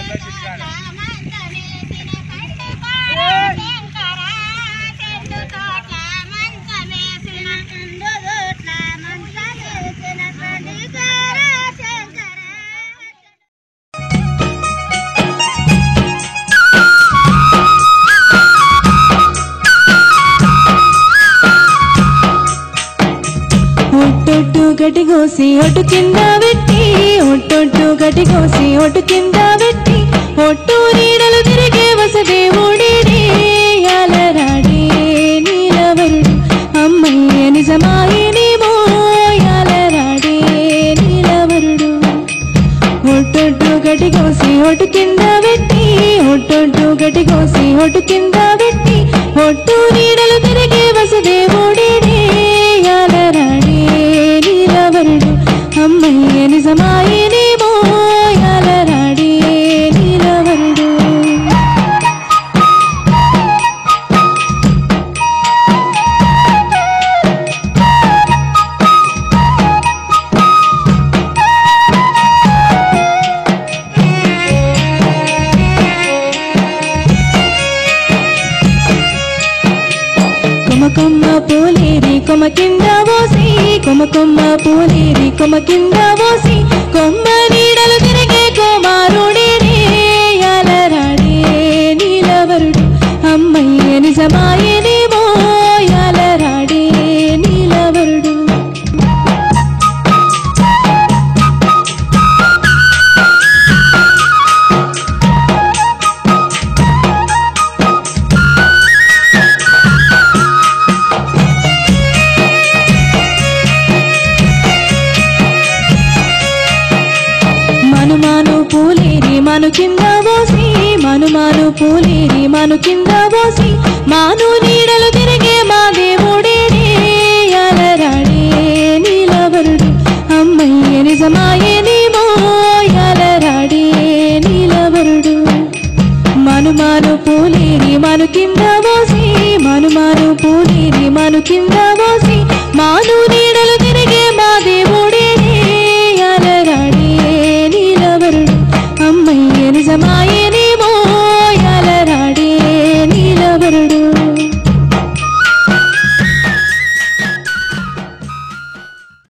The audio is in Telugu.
ఒట్టొట్టు గటి కోసి ఒట్టు కింద పెట్టి ఒట్టొట్టు గటి కోసి ఒట్టు కింద పెట్టి ఒట్టు నీడలు తిరిగే వసదేవుడే యాలరాడే నీలవరుడు అమ్మయ్య నిజమాయనేమో యాలరాడే నీలవరుడు ఒట్టొట్టు గటి కోసి ఒట్టు కింద పెట్టి ఒట్టొట్టు గటి కోసి ఒట్టు కింద పెట్టి ఒట్టు నీడలు తిరిగే వసుదేవుడే యాలరాడే నీలవరుడు అమ్మయ్య నిజమాయనేమో యాలరాడే నీలవరుడు కొమ కొమ్మ పూలేరి కొమ కింద పోసి కొమ కొమ్మ పూలేరి కొమ కింద పోసి కొమ్మ నీడలు తిరిగే కుమారుడే యాలరాడే నీలవరుడు అమ్మయ్య నిజమాయనేమో యాలరాడే నీలవరుడు మనుమాను పూలేరి మను కింద పోసి మనుమాను పూలేరి మను కింద పోసి మాను నీడలు తిరిగే మా దేవుడే యాలరాడే నీలవరుడు అమ్మయ్య నిజమాయనేమో యాలరాడే నీలవరుడు మనుమాను పూలేరి మను కింద పోసి మనుమాను పూలేరి మను కింద పోసి మాను నీడలు తిరిగే మా దేవుడే యాలరాడే నీలవరుడు అమ్మయ్య నిజమాయ